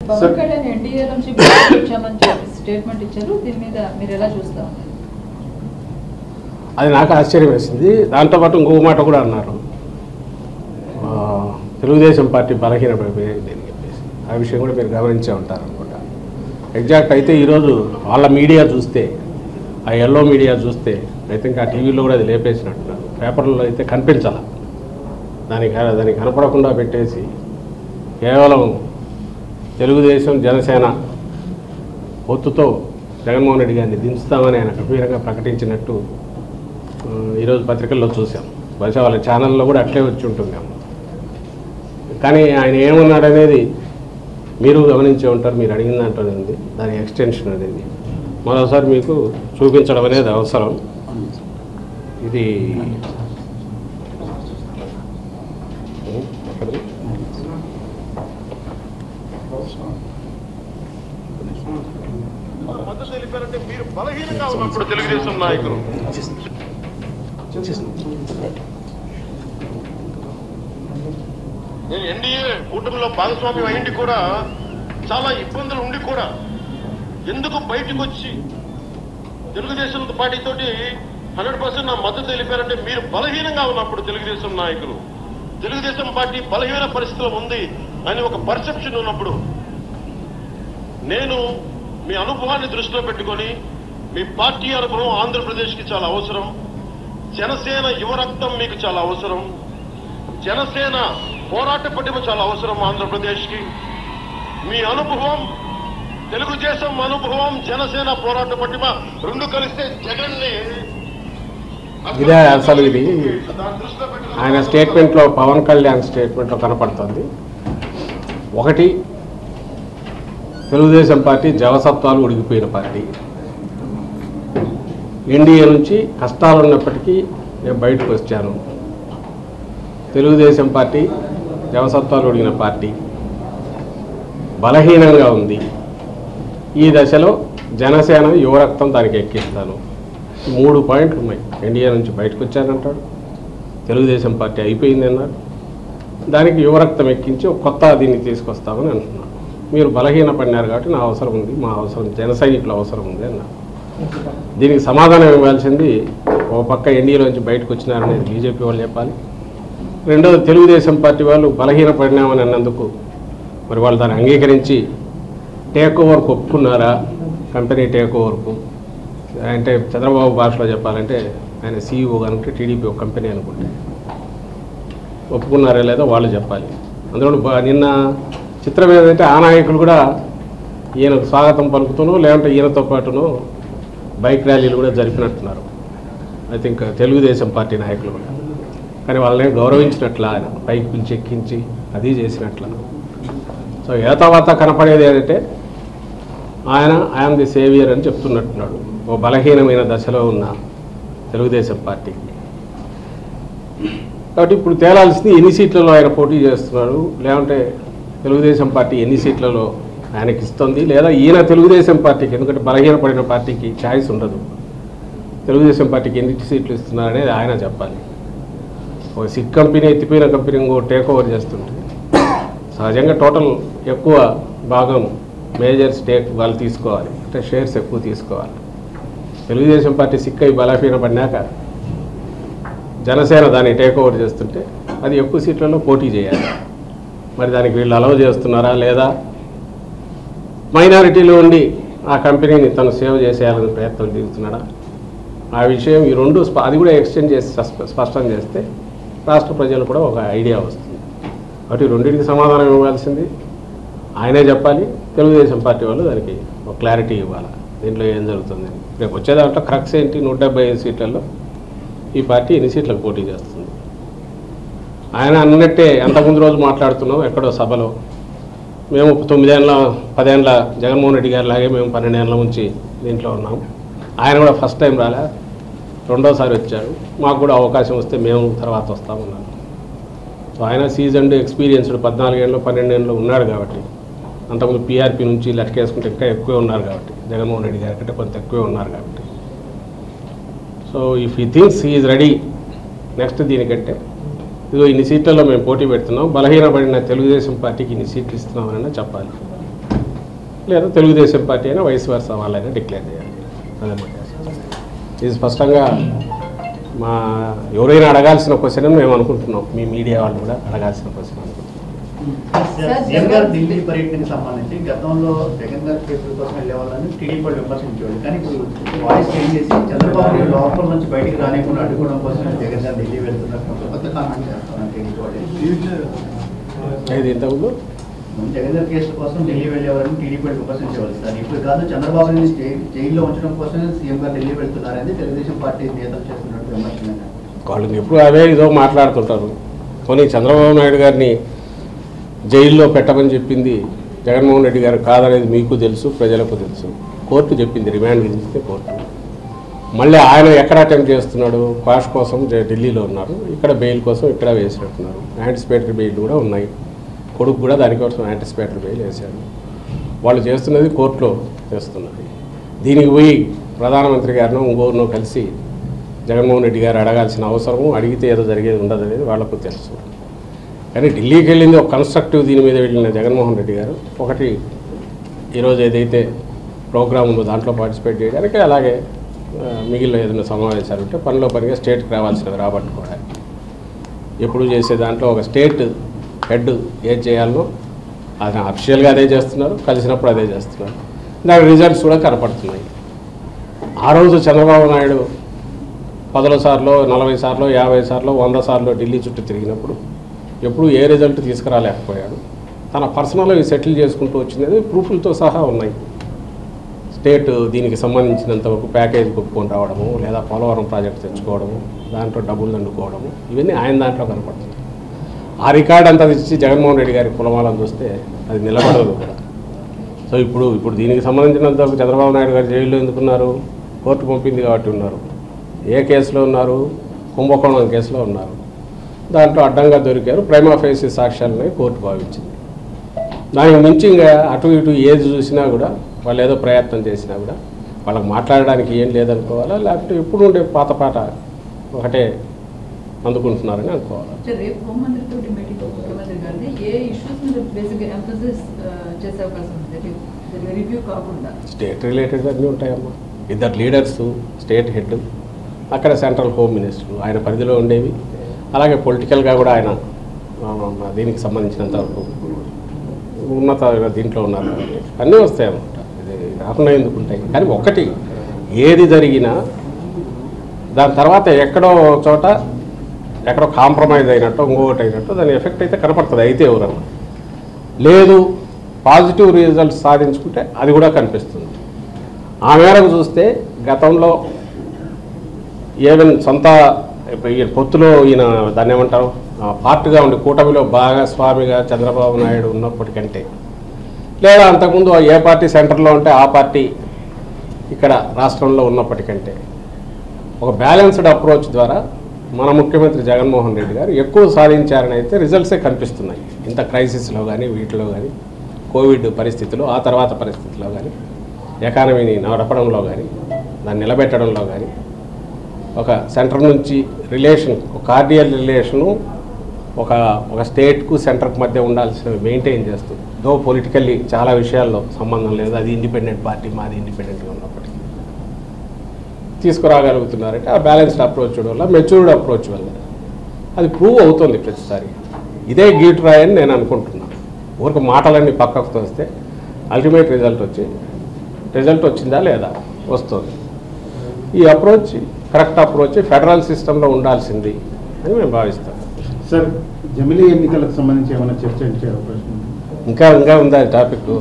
Pawan Kalyan NDA నుంచి బయటకు వచ్చామని చెప్పి స్టేట్మెంట్ ఇచ్చారు దీని మీద మీరు ఎలా చూస్తా ఉన్నారు అది నాకు ఆశ్చర్యం వేసింది దాంతోపాటు ఇంకో మాట కూడా అన్నారు ఆ, తెలుగుదేశం పార్టీ బలహీనపడిపోయింది అని చెప్పేసి ఆ విషయం కూడా మీరు గమనించే ఉంటారు అనుకుంటా ఎగ్జాక్ట్ అయితే ఈరోజు వాళ్ళ మీడియా చూస్తే ఆ ఎల్లో మీడియా చూస్తే ఐ థింక్ ఆ టీవీలో కూడా అది లేపేసినట్టున్నారు పేపర్లో అయితే కనిపించాల దానికి దానికి కనపడకుండా పెట్టేసి కేవలం తెలుగుదేశం జనసేన పొత్తుతో జగన్మోహన్ రెడ్డి గారిని దించుతామని ఆయన గంభీరంగా ప్రకటించినట్టు ఆ, ఈరోజు పత్రికల్లో చూసాం బహుశా వాళ్ళ ఛానల్లో కూడా అట్లే వచ్చి ఉంటుందేమో కానీ ఆయన ఏమన్నాడనేది మీరు గమనించే ఉంటారు మీరు అడిగిన దాంట్లోనే ఉంది దాని ఎక్స్టెన్షన్ అనేది మరోసారి మీకు చూపించడం అనేది అవసరం ఇది ఎక్కడిది? మద్దతు తెలిపారంటే మీరు బలహీనంగా ఉన్నప్పుడు తెలుగుదేశం నాయకులు నేను ఎన్డీఏ కూటమిలో భాగస్వామ్యం అయింది కూడా చాలా ఇబ్బందులు ఉండి కూడా ఎందుకు బయటకు వచ్చి తెలుగుదేశం పార్టీతోటి హండ్రెడ్ పర్సెంట్ నా మద్దతు తెలిపారంటే మీరు బలహీనంగా ఉన్నప్పుడు తెలుగుదేశం నాయకులు తెలుగుదేశం పార్టీ బలహీన పరిస్థితిలో ఉంది అని ఒక పర్సెప్షన్ ఉన్నప్పుడు నేను మీ అనుభవాన్ని దృష్టిలో పెట్టుకొని మీ పార్టీ అనుభవం ఆంధ్రప్రదేశ్కి చాలా అవసరం జనసేన యువ రక్తం మీకు చాలా అవసరం జనసేన పోరాట పటిమ చాలా అవసరం ఆంధ్రప్రదేశ్కి మీ అనుభవం తెలుగుదేశం అనుభవం జనసేన పోరాట పటిమ రెండు కలిస్తే జగన్ ఇదే అసలు ఇది ఆయన స్టేట్మెంట్లో పవన్ కళ్యాణ్ స్టేట్మెంట్లో కనపడుతుంది ఒకటి తెలుగుదేశం పార్టీ జవసత్వాలు ఉడిగిపోయిన పార్టీ ఎన్డీఏ నుంచి కష్టాలు ఉన్నప్పటికీ నేను బయటకు వచ్చాను తెలుగుదేశం పార్టీ జవసత్వాలు ఉడిగిన పార్టీ బలహీనంగా ఉంది ఈ దశలో జనసేన యువరక్తం దానికి ఎక్కిస్తాను ఈ మూడు పాయింట్లు ఉన్నాయి ఎన్డీఏ నుంచి బయటకు వచ్చానంటాడు తెలుగుదేశం పార్టీ అయిపోయింది అన్నాడు దానికి యువరక్తం ఎక్కించి ఒక కొత్త దీన్ని తీసుకొస్తామని అంటున్నాడు మీరు బలహీన పడినారు కాబట్టి నా అవసరం ఉంది మా అవసరం జన సైనికుల అవసరం ఉంది అన్నారు దీనికి సమాధానం ఇవ్వాల్సింది ఓ పక్క ఎన్డీఏలోంచి బయటకు వచ్చినారనేది బీజేపీ వాళ్ళు చెప్పాలి రెండోది తెలుగుదేశం పార్టీ వాళ్ళు బలహీన పడినామని అన్నందుకు మరి వాళ్ళు దాన్ని అంగీకరించి టేక్ ఓవర్కు ఒప్పుకున్నారా కంపెనీ టేక్ ఓవర్కు అంటే చంద్రబాబు భాషలో చెప్పాలంటే ఆయన సీఈఓ కనుక టీడీపీ ఒక కంపెనీ అనుకుంటే ఒప్పుకున్నారా లేదో వాళ్ళు చెప్పాలి అందులో బ- నిన్న చిత్రం ఏంటంటే ఆ నాయకులు కూడా ఈయనకు స్వాగతం పలుకుతూనో లేదంటే ఈయనతో పాటునో బైక్ ర్యాలీలు కూడా జరిపినట్టున్నారు ఐ థింక్ తెలుగుదేశం పార్టీ నాయకులు కూడా కానీ వాళ్ళని గౌరవించినట్ల ఆయన పైకి పిలిచి ఎక్కించి అది చేసినట్ల సో ఏతావాత కనపడేది ఏంటంటే ఆయన ఐఎమ్ ది సేవియర్ అని చెప్తున్నట్టున్నాడు ఓ బలహీనమైన దశలో ఉన్న తెలుగుదేశం పార్టీకి కాబట్టి ఇప్పుడు తేలాల్సింది ఎన్ని సీట్లలో ఆయన పోటీ చేస్తున్నాడు లేదంటే తెలుగుదేశం పార్టీ ఎన్ని సీట్లలో ఆయనకి ఇస్తుంది లేదా ఈయన తెలుగుదేశం పార్టీకి ఎందుకంటే బలహీనపడిన పార్టీకి ఛాయిస్ ఉండదు తెలుగుదేశం పార్టీకి ఎన్ని సీట్లు ఇస్తున్నారనేది ఆయన చెప్పాలి ఒక సిక్ కంపెనీ ఎత్తిపోయిన కంపెనీ ఇంకో టేక్ ఓవర్ చేస్తుంటే సహజంగా టోటల్ ఎక్కువ భాగం మేజర్ స్టేక్ వాళ్ళు తీసుకోవాలి అంటే షేర్స్ ఎక్కువ తీసుకోవాలి తెలుగుదేశం పార్టీ సిక్ అయి బలహీన పడినాక జనసేన దాన్ని టేక్ ఓవర్ చేస్తుంటే అది ఎక్కువ సీట్లలో పోటీ చేయాలి మరి దానికి వీళ్ళు అలవ్ చేస్తున్నారా లేదా మైనారిటీలో ఉండి ఆ కంపెనీని తను సేవ్ చేసేయాలని ప్రయత్నం దిగుతున్నాడా ఆ విషయం ఈ రెండు స్ప- అది కూడా ఎక్స్టెండ్ చేసి స్ప- స్పష్టం చేస్తే రాష్ట్ర ప్రజలు కూడా ఒక ఐడియా వస్తుంది కాబట్టి ఈ రెండింటికి సమాధానం ఇవ్వాల్సింది ఆయనే చెప్పాలి తెలుగుదేశం పార్టీ వాళ్ళు దానికి ఒక క్లారిటీ ఇవ్వాలి దీంట్లో ఏం జరుగుతుంది రేపు వచ్చే దాంట్లో క్రక్స్ ఏంటి నూట డెబ్బై ఐదు సీట్లలో ఈ పార్టీ ఎన్ని సీట్లకు పోటీ చేస్తుంది ఆయన అన్నట్టే అంతకుముందు రోజు మాట్లాడుతున్నాం ఎక్కడో సభలో మేము తొమ్మిదేళ్ళ పదేళ్ళ జగన్మోహన్ రెడ్డి గారి లాగే మేము పన్నెండేళ్ళ నుంచి దీంట్లో ఉన్నాం ఆయన కూడా ఫస్ట్ టైం రాలే రెండోసారి వచ్చారు మాకు కూడా అవకాశం వస్తే మేము తర్వాత వస్తామన్నారు సో ఆయన సీజన్డ్ ఎక్స్పీరియన్స్డ్ పద్నాలుగేళ్ళు పన్నెండేళ్ళు ఉన్నాడు కాబట్టి అంతకుముందు పీఆర్పీ నుంచి లెక్కేసుకుంటే ఇంకా ఎక్కువే ఉన్నారు కాబట్టి జగన్మోహన్ రెడ్డి గారి కంటే కొంత ఎక్కువే ఉన్నారు కాబట్టి సో ఇఫ్ ఈ థింగ్స్ ఈజ్ రెడీ నెక్స్ట్ దీనికంటే ఇదిగో ఇన్ని సీట్లలో మేము పోటీ పెడుతున్నాం బలహీనపడిన తెలుగుదేశం పార్టీకి ఇన్ని సీట్లు ఇస్తున్నామని చెప్పాలి లేదా తెలుగుదేశం పార్టీ అయినా వయసు వరుస వాళ్ళైనా డిక్లేర్ చేయాలి అదే మా ఉద్దేశం. ఇది స్పష్టంగా మా ఎవరైనా అడగాల్సిన క్వశ్చన్ అని మేము అనుకుంటున్నాం మీ మీడియా వాళ్ళు కూడా అడగాల్సిన క్వశ్చన్ అనుకుంటున్నాం సీఎం గారు ఢిల్లీ పర్యటనకి సంబంధించి గతంలో జగన్ గారి కేసుల కోసం వెళ్ళే వాళ్ళని టీడీపీ వాళ్ళు విమర్శించేవాళ్ళు కానీ ఇప్పుడు వాయిస్ చేంజ్ చేసి చంద్రబాబు లోపల నుంచి బయటికి రానికుండా అడ్డుకోవడం కోసం జగన్ గారు ఢిల్లీ వెళ్తున్నారు కొత్త కామెంట్ చేస్తున్నారు టీడీపీ వాళ్ళు ఇది ఇంతకుముందు ముందు జగన్ గారి కేసుల కోసం ఢిల్లీ వెళ్ళేవారని టీడీపీ వాళ్ళు విమర్శించేవాళ్ళు సార్ ఇప్పుడు కాదు చంద్రబాబు జై- జైల్లో ఉంచడం కోసమే సీఎం గారు ఢిల్లీ వెళ్తున్నారని తెలుగుదేశం పార్టీ నేతలు చేస్తున్నట్టు విమర్శలు వాళ్ళు ఎప్పుడు అవే ఇదో మాట్లాడుతుంటారు కొన్ని చంద్రబాబు నాయుడు గారిని జైల్లో పెట్టమని చెప్పింది జగన్మోహన్ రెడ్డి గారు కాదనేది మీకు తెలుసు ప్రజలకు తెలుసు కోర్టు చెప్పింది రిమాండ్ విధిస్తే కోర్టు మళ్ళీ ఆయన ఎక్కడ అటెంప్ట్ చేస్తున్నాడు క్వాష్ కోసం జ- ఢిల్లీలో ఉన్నారు ఇక్కడ బెయిల్ కోసం ఇక్కడ వేసినట్టున్నారు యాంటిసిపేటరీ బెయిల్ కూడా ఉన్నాయి కొడుకు కూడా దానికోసం యాంటిసిపేటరీ బెయిల్ వేశారు వాళ్ళు చేస్తున్నది కోర్టులో చేస్తున్నది దీనికి పోయి ప్రధానమంత్రి గారినో ఇంకోరినో కలిసి జగన్మోహన్ రెడ్డి గారు అడగాల్సిన అవసరము అడిగితే ఏదో జరిగేది ఉండదు అనేది వాళ్ళకు తెలుసు కానీ ఢిల్లీకి వెళ్ళింది ఒక కన్స్ట్రక్టివ్ దీని మీద వెళ్ళిన జగన్మోహన్ రెడ్డి గారు ఒకటి ఈరోజు ఏదైతే ప్రోగ్రామ్ ఉందో దాంట్లో పార్టిసిపేట్ చేయడానికి అలాగే ఆ, మిగిలిన ఏదైనా సమావేశాలు ఉంటే పనిలో పనిగా స్టేట్కి రావాల్సినవి రాబట్టుకోవడానికి ఎప్పుడు చేసే దాంట్లో ఒక స్టేట్ హెడ్ ఏం చేయాలో అది అఫిషియల్గా అదే చేస్తున్నారు కలిసినప్పుడు అదే చేస్తున్నారు దాని రిజల్ట్స్ కూడా కనపడుతున్నాయి ఆ రోజు చంద్రబాబు నాయుడు పదల సార్లు నలభై సార్లు యాభై సార్లు వంద సార్లు ఢిల్లీ చుట్టూ తిరిగినప్పుడు ఎప్పుడు ఏ రిజల్ట్ తీసుకురాలేకపోయాడు తన పర్సనల్గా సెటిల్ చేసుకుంటూ వచ్చినది ప్రూఫ్లతో సహా ఉన్నాయి స్టేట్ దీనికి సంబంధించినంత వరకు ప్యాకేజ్ ఒప్పుకొని రావడము లేదా పోలవరం ప్రాజెక్ట్ తెచ్చుకోవడము దాంట్లో డబ్బులు దండుకోవడము ఇవన్నీ ఆయన దాంట్లో కనపడుతుంది ఆ రికార్డ్ అంతా ఇచ్చి జగన్మోహన్ రెడ్డి గారి కులమాలను చూస్తే అది నిలబడదు కూడా సో ఇప్పుడు ఇప్పుడు దీనికి సంబంధించినంత వరకు చంద్రబాబు నాయుడు గారు జైల్లో ఎందుకున్నారు కోర్టు పంపింది కాబట్టి ఉన్నారు ఏ కేసులో ఉన్నారు కుంభకోణం కేసులో ఉన్నారు దాంట్లో అడ్డంగా దొరికారు ప్రైమా ఫేసి సాక్ష్యాలని కోర్టు భావించింది దానికి మించి ఇంకా అటు ఇటు ఏది చూసినా కూడా వాళ్ళు ఏదో ప్రయత్నం చేసినా కూడా వాళ్ళకి మాట్లాడడానికి ఏం లేదనుకోవాలా లేకపోతే ఎప్పుడు ఉండే పాత పాట ఒకటే అందుకుంటున్నారని అనుకోవాలి అంటే రేపు హోంమంత్రితో మీటింగ్ ముఖ్యమంత్రి గారిది ఏ ఇష్యూస్ మీద బేసిక్ ఎంఫసిస్ చేసే అవకాశం ఉంది రివ్యూ కాకుండా స్టేట్ రిలేటెడ్ అన్నీ ఉంటాయమ్మా ఇద్దరు లీడర్స్ స్టేట్ హెడ్ అక్కడ సెంట్రల్ హోమ్ మినిస్టర్ ఆయన పరిధిలో ఉండేవి అలాగే పొలిటికల్గా కూడా ఆయన ఆ, ఆ, దీనికి సంబంధించినంత వరకు ఉన్నత దీంట్లో ఉన్నారు కాబట్టి అన్నీ వస్తాయి అన్నమాట ఇది రాకుండా ఎందుకు ఉంటాయి కానీ ఒకటి ఏది జరిగినా దాని తర్వాత ఎక్కడో ఒక చోట ఎక్కడో కాంప్రమైజ్ అయినట్టు ఇంకొకటి అయినట్టు దాని ఎఫెక్ట్ అయితే కనపడుతుంది అయితే ఎవరన్నా లేదు పాజిటివ్ రిజల్ట్స్ సాధించుకుంటే అది కూడా కనిపిస్తుంది ఆ మేరకు చూస్తే గతంలో ఈవెన్ సొంత ఇప్పుడు ఈ పొత్తులో ఈయన దాన్ని ఏమంటారు ఆ, పార్ట్గా ఉండి కూటమిలో భాగస్వామిగా చంద్రబాబు నాయుడు ఉన్నప్పటికంటే లేదా అంతకుముందు ఏ పార్టీ సెంటర్లో ఉంటే ఆ పార్టీ ఇక్కడ రాష్ట్రంలో ఉన్నప్పటికంటే ఒక బ్యాలెన్స్డ్ అప్రోచ్ ద్వారా మన ముఖ్యమంత్రి జగన్మోహన్ రెడ్డి గారు ఎక్కువ సాధించారని అయితే రిజల్ట్సే కనిపిస్తున్నాయి ఇంత క్రైసిస్లో కానీ వీటిలో కానీ కోవిడ్ పరిస్థితులు ఆ తర్వాత పరిస్థితుల్లో కానీ ఎకానమీని నడపడంలో కానీ దాన్ని నిలబెట్టడంలో కానీ ఒక సెంటర్ నుంచి రిలేషన్ ఒక కార్డియల్ రిలేషను ఒక ఒక స్టేట్కు సెంటర్కి మధ్య ఉండాల్సినవి మెయింటైన్ చేస్తూ దో పొలిటికల్లీ చాలా విషయాల్లో సంబంధం లేదు అది ఇండిపెండెంట్ పార్టీ మాది ఇండిపెండెంట్గా ఉన్నప్పటికీ తీసుకురాగలుగుతున్నారంటే ఆ బ్యాలెన్స్డ్ అప్రోచ్ వల్ల మెచ్యూర్డ్ అప్రోచ్ వల్ల అది ప్రూవ్ అవుతుంది ప్రతిసారి ఇదే గీట్ రాయ్ అని నేను అనుకుంటున్నాను ఊరికి మాటలన్నీ పక్కకు తోస్తే అల్టిమేట్ రిజల్ట్ వచ్చి రిజల్ట్ వచ్చిందా లేదా వస్తుంది ఈ అప్రోచ్ కరెక్ట్ అప్రోచ్ ఫెడరల్ సిస్టంలో ఉండాల్సింది అని మేము భావిస్తాం సార్ జమిలీ ఎన్నికలకు సంబంధించి ఏమైనా చర్చించే అవకాశం ఉందా? ఇంకా ఇంకా ఉందా టాపిక్